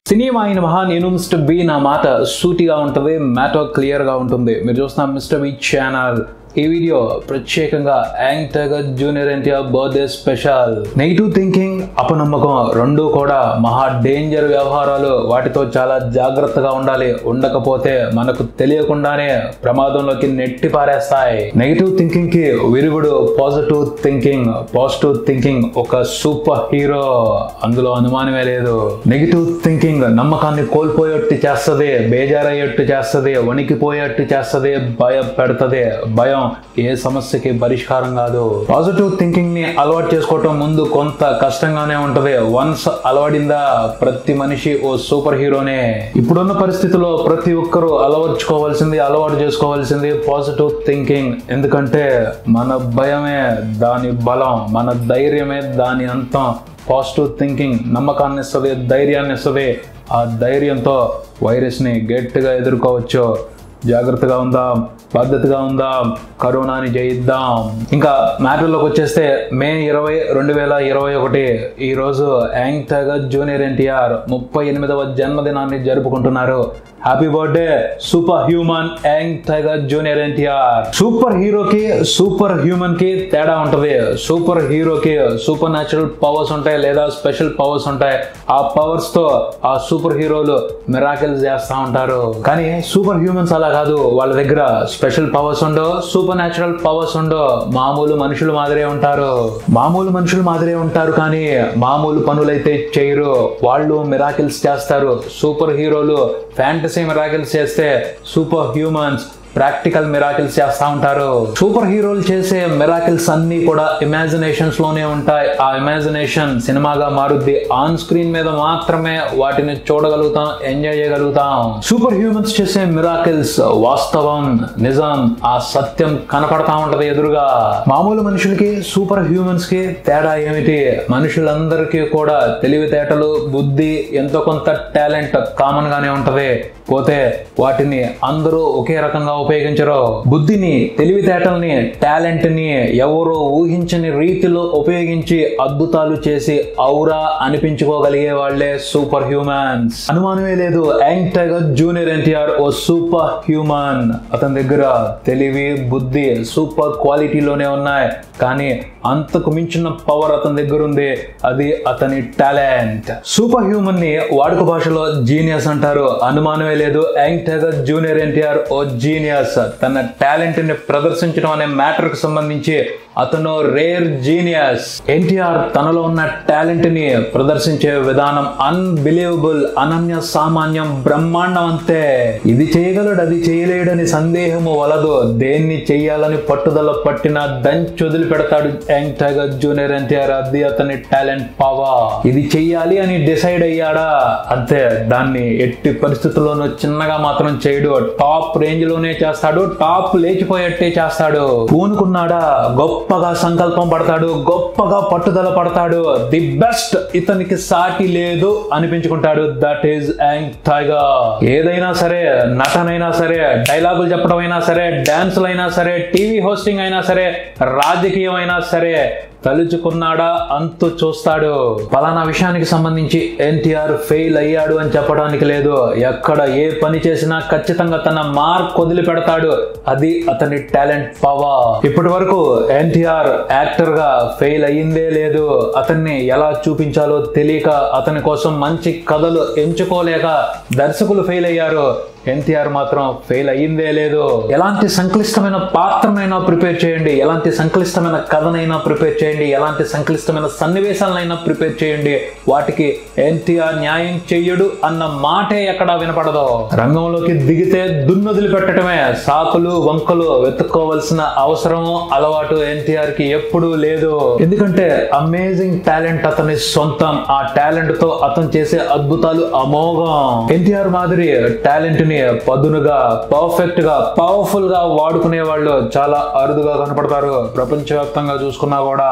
cinema అయిన మహా నేను మిస్టర్ బి నా మాట సూటిగా ఉంటుంది మ్యాటర్ క్లియర్గా ఉంటుంది మీరు చూస్తున్న మిస్టర్ బి ఛానల్ ఈ వీడియో ప్రత్యేకంగా young tiger junior NTR birthday special negative thinking అపనమ్మకం రెండు కూడా మహా డేంజర్ వ్యవహారాలు వాటితో చాలా జాగ్రత్తగా ఉండాలి ఉండకపోతే మనకు తెలియకుండానే ప్రమాదంలోకి నెట్టి పారేస్తాయి నెగిటివ్ థింకింగ్ కి విరుగుడు పాజిటివ్ థింకింగ్ పాజిటివ్ థింకింగ్ ఒక సూపర్ హీరో అందులో అనుమానమే లేదు నెగిటివ్ థింకింగ్ నమ్మకాన్ని కోల్పోయేట్టు చేస్తుంది బేజారయ్యేట్టు చేస్తుంది వణికిపోయేట్టు చేస్తుంది భయం పెడుతుంది భయం ఏ సమస్యకి పరిష్కారం కాదు పాజిటివ్ థింకింగ్ ని అలవాటు చేసుకోవటం ముందు కొంత కష్టంగానే ఉంటది వన్స్ అలవాడిందా ప్రతి మనిషి ఓ సూపర్ హీరోనే ఇప్పుడున్న పరిస్థితిలో ప్రతి ఒక్కరూ అలవర్చుకోవాల్సింది అలవాటు చేసుకోవాల్సింది పాజిటివ్ థింకింగ్ ఎందుకంటే మన భయమే దాని బలం మన ధైర్యమే దాని అంతం పాజిటివ్ థింకింగ్ నమ్మకాన్ని ఇస్తుంది ధైర్యాన్ని ఇస్తుంది ఆ ధైర్యంతో వైరస్ని గట్టిగా ఎదుర్కోవచ్చు జాగ్రత్తగా ఉందాం పద్ధతిగా ఉందాం కరోనాని జయిద్దాం ఇంకా మ్యాటర్లోకి వచ్చేస్తే మే ఇరవై రెండు వేల ఇరవై ఒకటి ఈరోజు యాంగ్ టైగర్ జూనియర్ ఎన్టీఆర్ ముప్పై ఎనిమిదవ జన్మదినాన్ని జరుపుకుంటున్నారు happy birthday super human young tiger junior NTR super హీరోకి సూపర్ హ్యూమన్ కి తేడా ఉంటది సూపర్ హీరోకి సూపర్ న్యాచురల్ పవర్స్ ఉంటాయి లేదా స్పెషల్ పవర్స్ ఉంటాయి ఆ పవర్స్ తో ఆ సూపర్ హీరోలు మిరాకిల్స్ చేస్తా ఉంటారు కానీ సూపర్ హ్యూమన్స్ అలా కాదు వాళ్ళ దగ్గర స్పెషల్ పవర్స్ ఉండో సూపర్ న్యాచురల్ పవర్స్ ఉండో మామూలు మనుషులు మాదిరే ఉంటారు మామూలు మనుషులు మాదిరే ఉంటారు కానీ మామూలు పనులైతే చేయరు వాళ్ళు మిరాకిల్స్ చేస్తారు సూపర్ హీరోలు ఫ్యాంటసీ మిరాకిల్స్ చేస్తే సూపర్ హ్యూమన్స్ ప్రాక్టికల్ మిరాకిల్స్ చేస్తూ ఉంటారు సూపర్ హీరోలు చేసే మిరాకిల్స్ అన్ని కూడా ఇమాజినేషన్స్ లోనే ఉంటాయి ఆ ఇమాజినేషన్ సినిమాగా మారుద్ది ఆన్ స్క్రీన్ మీద మాత్రమే వాటిని చూడగలుగుతాం ఎంజాయ్ చేయగలుగుతాం సూపర్ హ్యూమన్స్ చేసే మిరాకిల్స్ వాస్తవం నిజం ఆ సత్యం కనపడతా ఉంటది ఎదురుగా మామూలు మనుషులకి సూపర్ హ్యూమన్స్ కి తేడా ఏమిటి మనుషులందరికీ కూడా తెలివితేటలు బుద్ధి ఎంతో కొంత టాలెంట్ కామన్ గానే ఉంటది పోతే వాటిని అందరూ ఒకే రకంగా ఉపయోగించరు బుద్ధిని తెలివితేటల్ని టాలెంట్ ని ఎవరో ఊహించని రీతిలో ఉపయోగించి అద్భుతాలు చేసి ఔరా అనిపించుకోగలిగే వాళ్ళే సూపర్ హ్యూమన్స్ అనుమానమే లేదు యాంగ్ టైగర్ జూనియర్ ఎన్టీఆర్ ఓ సూపర్ హ్యూమన్ అతని దగ్గర తెలివి బుద్ధి సూపర్ క్వాలిటీలోనే ఉన్నాయి కానీ అంతకు మించిన పవర్ అతని దగ్గర ఉంది అది అతని టాలెంట్ సూపర్ హ్యూమన్ ని వాడుక భాషలో జీనియస్ అంటారు అనుమానమే లేదు యాంగ్ టైగర్ జూనియర్ ఎన్టీఆర్ ఓ జీనియస్ తన టాలెంట్ ని ప్రదర్శించడం అనే మ్యాటర్ కు సంబంధించి అతను రేర్ జీనియస్ ఎన్టీఆర్ తనలో ఉన్న టాలెంట్ ని ప్రదర్శించే విధానం అన్బిలీవబుల్ అనన్య సామాన్యం బ్రహ్మాండం అంతే ఇది చేయగలడు అది చేయలేడని సందేహము వలదు దేన్ని చెయ్యాలని పట్టుదల పట్టిన దంచి వదిలిపెడతాడు యంగ్ టైగర్ జూనియర్ ఎన్టీఆర్ అది అతని టాలెంట్ పవర్ ఇది చెయ్యాలి అని డిసైడ్ అయ్యాడా అంతే దాన్ని ఎట్టి పరిస్థితుల్లోనూ చిన్నగా మాత్రం చేయడు టాప్ రేంజ్ లోనే చేస్తాడు టాప్ లేచిపోయేట్టే చేస్తాడు పూనుకున్నాడా గొప్పగా సంకల్పం పడతాడు గొప్పగా పట్టుదల పడతాడు ది బెస్ట్ ఇతనికి సాటి లేదు అనిపించుకుంటాడు దట్ ఈస్ యాంగ్ టైగర్ ఏదైనా సరే నటనైనా సరే డైలాగులు చెప్పడం అయినా సరే డాన్సులు అయినా సరే టీవీ హోస్టింగ్ అయినా సరే రాజకీయం అయినా సరే తలుచుకున్నాడా అంతు చూస్తాడు పలానా విషయానికి సంబంధించి ఎన్టీఆర్ ఫెయిల్ అయ్యాడు అని చెప్పడానికి లేదు ఎక్కడ ఏ పని చేసినా ఖచ్చితంగా తన మార్క్ వదిలి పెడతాడు అది అతని టాలెంట్ పవర్ ఇప్పటి వరకు ఎన్టీఆర్ యాక్టర్ గా ఫెయిల్ అయ్యిందే లేదు అతన్ని ఎలా చూపించాలో తెలియక అతని కోసం మంచి కథలు ఎంచుకోలేక దర్శకులు ఫెయిల్ అయ్యారు ఎన్టీఆర్ మాత్రం ఫెయిల్ అయ్యిందే లేదు ఎలాంటి సంక్లిష్టమైన పాత్రనైనా ప్రిపేర్ చేయండి ఎలాంటి సంక్లిష్టమైన కథనైనా ప్రిపేర్ చేయండి ఎలాంటి సంక్లిష్టమైన సన్నివేశాలనైనా ప్రిపేర్ చేయండి వాటికి ఎన్టీఆర్ న్యాయం చెయ్యడు అన్న మాటే ఎక్కడా వినపడదు రంగంలోకి దిగితే దున్నొదిలి పెట్టడమే సాకులు వంకలు వెతుక్కోవలసిన అవసరము అలవాటు ఎన్టీఆర్ కి ఎప్పుడూ లేదు ఎందుకంటే అమేజింగ్ టాలెంట్ అతని సొంతం ఆ టాలెంట్ తో అతను చేసే అద్భుతాలు అమోఘం ఎన్టీఆర్ మాదిరి టాలెంట్ ని పదునుగా పర్ఫెక్ట్ గా పవర్ఫుల్ గా వాడుకునే వాళ్ళు చాలా అరుదుగా కనపడతారు ప్రపంచవ్యాప్తంగా చూసుకున్నా కూడా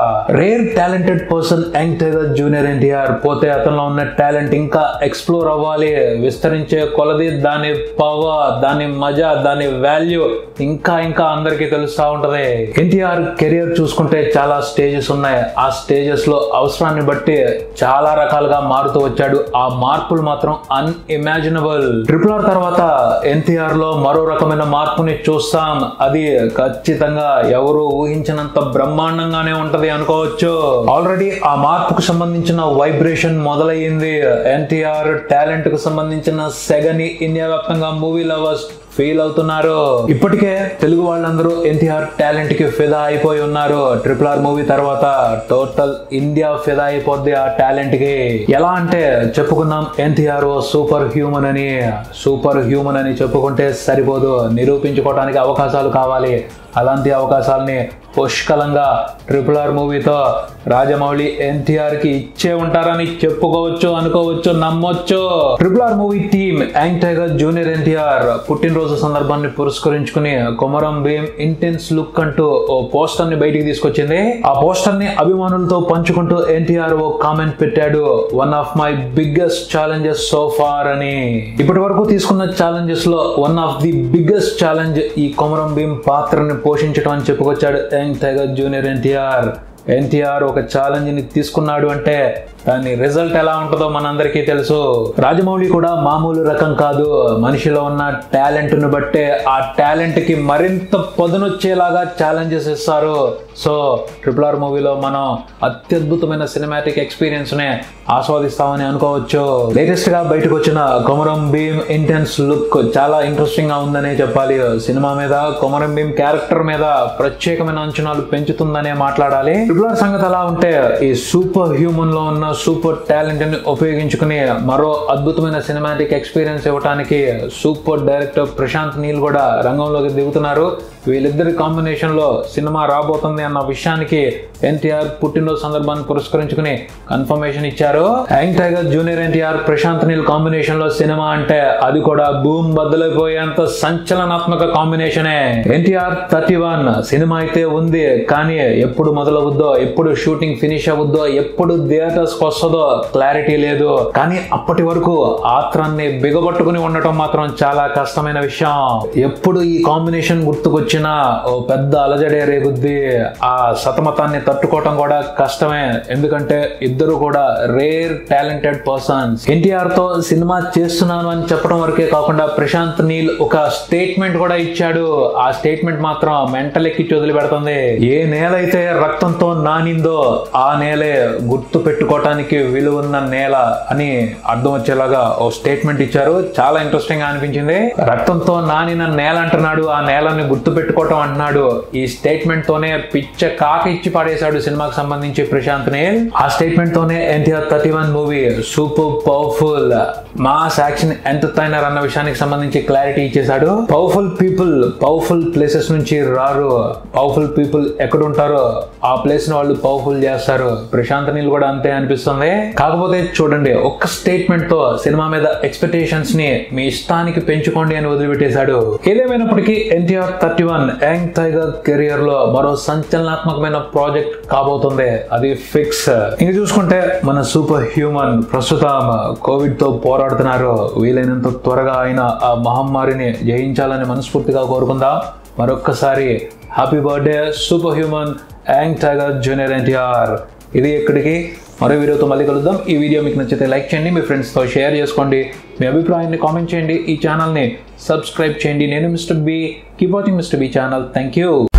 rare talented person young tiger junior NTR పోతే అతనిలో ఉన్న టాలెంట్ ఇంకా ఎక్స్ప్లోర్ అవ్వాలి విస్తరించే కొలది దాని పవర్ దాని మజా దాని వాల్యూ ఇంకా ఇంకా అందరికీ తెలుస్తా ఉంటది ఎన్టీఆర్ కెరియర్ చూసుకుంటే చాలా స్టేజెస్ ఉన్నాయి ఆ స్టేజెస్ లో అవసరాన్ని బట్టి చాలా రకాలుగా మారుతూ వచ్చాడు ఆ మార్పులు మాత్రం అన్ఇమాజినబుల్ ట్రిపుల్ ఆర్ తర్వాత ఎన్టీఆర్ లో మరో రకమైన మార్పుని చూస్తాం అది ఖచ్చితంగా ఎవరు ఊహించినంత బ్రహ్మాండంగానే ఉంటది అనుకోవచ్చు ఆల్రెడీ ఆ మార్పుకు సంబంధించిన వైబ్రేషన్ మొదలయ్యింది ఎన్టీఆర్ టాలెంట్ కు సంబంధించిన సెగని ఇండియా వ్యాప్తంగా మూవీ లవర్స్ ఫీల్ అవుతున్నారు ఇప్పటికే తెలుగు వాళ్ళందరూ ఎన్టీఆర్ టాలెంట్ కి ఫిదా అయిపోయి ఉన్నారు ట్రిపుల్ ఆర్ మూవీ తర్వాత టోటల్ ఇండియా ఫిదా అయిపోద్ది ఆ టాలెంట్ కి ఎలా అంటే చెప్పుకున్నాం ఎన్టీఆర్ ఓ సూపర్ హ్యూమన్ అని సూపర్ హ్యూమన్ అని చెప్పుకుంటే సరిపోదు నిరూపించుకోవడానికి అవకాశాలు కావాలి అలాంటి అవకాశాలని పుష్కలంగా ట్రిపుల్ ఆర్ మూవీతో రాజమౌళి ఎన్టీఆర్ కి ఇచ్చే ఉంటారని చెప్పుకోవచ్చు అనుకోవచ్చు నమ్మొచ్చు triple R movie team young tiger junior NTR పుట్టినరోజు సందర్భాన్ని పురస్కరించుకుని కొమరం భీమ్ ఇంటెన్స్ లుక్ అంటూ ఓ పోస్టర్ ని బయటికి తీసుకొచ్చింది ఆ పోస్టర్ ని అభిమానులతో పంచుకుంటూ ఎన్టీఆర్ ఓ కామెంట్ పెట్టాడు one of my biggest challenges so far అని ఇప్పటి వరకు తీసుకున్న ఛాలెంజెస్ లో one of the biggest challenge ఈ కొమరం భీమ్ పాత్రని పోషించడం అని చెప్పుకొచ్చాడు young tiger junior NTR NTR ఒక ఛాలెంజ్ ని తీసుకున్నాడు అంటే దాని రిజల్ట్ ఎలా ఉంటుందో మనందరికీ తెలుసు రాజమౌళి కూడా మామూలు రకం కాదు మనిషిలో ఉన్న టాలెంట్ ను బట్టే ఆ టాలెంట్ కి మరింత పదునొచ్చేలాగా ఛాలెంజెస్ ఇస్తారు సో ట్రిపుల్ ఆర్ మూవీలో మనం అత్యద్భుతమైన సినిమాటిక్ ఎక్స్పీరియన్స్ నే ఆస్వాదిస్తామని అనుకోవచ్చు లేటెస్ట్ గా బయటకు వచ్చిన కొమరం భీమ్ ఇంటెన్స్ లుక్ చాలా ఇంట్రెస్టింగ్ గా ఉందనే చెప్పాలి సినిమా మీద కొమరం భీమ్ క్యారెక్టర్ మీద ప్రత్యేకమైన అంచనాలు పెంచుతుందనే మాట్లాడాలి ట్రిపుల్ ఆర్ సంగతి అలా ఉంటే ఈ సూపర్ హ్యూమన్ లో ఉన్న సూపర్ టాలెంట్ ని ఉపయోగించుకుని మరో అద్భుతమైన సినిమాటిక్ ఎక్స్పీరియన్స్ ఇవ్వడానికి సూపర్ డైరెక్టర్ ప్రశాంత్ నీల్ కూడా రంగంలోకి దిగుతున్నారు వీళ్ళిద్దరి కాంబినేషన్ లో సినిమా రాబోతుంది అన్న విషయానికి ఎన్టీఆర్ పుట్టినరోజు సందర్భాన్ని పురస్కరించుకుని కన్ఫర్మేషన్ ఇచ్చారు young tiger junior NTR Prashanth Neel combination లో సినిమా అంటే అది కూడా భూమ్ బద్దలైపోయేంత సంచలనాత్మక కాంబినేషనే ఎన్టీఆర్ థర్టీ వన్ సినిమా అయితే ఉంది కానీ ఎప్పుడు మొదలవుద్దో ఎప్పుడు షూటింగ్ ఫినిష్ అవుద్దో ఎప్పుడు థియేటర్స్ వస్తుందో క్లారిటీ లేదు కానీ అప్పటి వరకు ఆత్రాన్ని బిగబట్టుకుని ఉండటం మాత్రం చాలా కష్టమైన విషయం ఎప్పుడు ఈ కాంబినేషన్ గుర్తుకొచ్చినా ఓ పెద్ద అలజడే రేగుద్ది ఆ సతమతాన్ని తట్టుకోవటం కూడా కష్టమే ఎందుకంటే ఇద్దరు కూడా రేర్ టాలెంటెడ్ పర్సన్స్ ఎన్టీఆర్ తో సినిమా చేస్తున్నాను అని చెప్పడం వరకే కాకుండా ప్రశాంత్ నీల్ ఒక స్టేట్మెంట్ కూడా ఇచ్చాడు ఆ స్టేట్మెంట్ మాత్రం మెంటల్ ఎక్కి వదిలి పెడుతుంది ఏ నేల అయితే రక్తంతో నానిందో ఆ నేలే గుర్తు పెట్టుకోవటానికి విలువన్న నేల అని అర్థం వచ్చేలాగా ఓ స్టేట్మెంట్ ఇచ్చారు చాలా ఇంట్రెస్టింగ్ గా అనిపించింది రక్తంతో నానిన నేల అంటున్నాడు ఆ నేలని గుర్తు పెట్టుకోవటం అంటున్నాడు ఈ స్టేట్మెంట్ తోనే పిచ్చ కాక ఇచ్చి పడేశాడు సినిమాకి సంబంధించి ప్రశాంత్ నీల్ ఆ స్టేట్మెంట్ తోనే NTR thirty one movie super powerful mass action entertainer అన్న విషయానికి సంబంధించి క్లారిటీ ఇచ్చేశాడు పవర్ఫుల్ పీపుల్ పవర్ఫుల్ ప్లేసెస్ నుంచి రారు పవర్ఫుల్ పీపుల్ ఎక్కడ ఉంటారో ఆ ప్లేస్ ని వాళ్ళు పవర్ఫుల్ చేస్తారు ప్రశాంత్ నీల్ కూడా అంతే అనిపిస్తుంది కాకపోతే చూడండి ఒక్క స్టేట్మెంట్ తో సినిమా మీద ఎక్స్పెక్టేషన్స్ ని మీ ఇష్టానికి పెంచుకోండి అని వదిలిపెట్టేశాడు ఏదేమైనప్పటికీ NTR thirty one young tiger career లో మరో సంచలనాత్మకమైన ప్రాజెక్ట్ కాబోతుంది అది ఫిక్స్ ఇంక చూసుకుంటే మన సూపర్ హ్యూమన్ ప్రస్తుతం కోవిడ్ తో పోరాడుతున్నారు వీలైనంత త్వరగా ఆయన ఆ మహమ్మారిని జయించాలని మనస్ఫూర్తిగా కోరుకుందాం మరొక్కసారి happy birthday super human young tiger junior NTR ఇది ఎక్కడికి మరో వీడియోతో మళ్ళీ కలుద్దాం ఈ వీడియో మీకు నచ్చితే లైక్ చేయండి మీ ఫ్రెండ్స్తో షేర్ చేసుకోండి మీ అభిప్రాయాన్ని కామెంట్ చేయండి ఈ ఛానల్ని సబ్స్క్రైబ్ చేయండి నేను mister B keep watching mister B channel thank you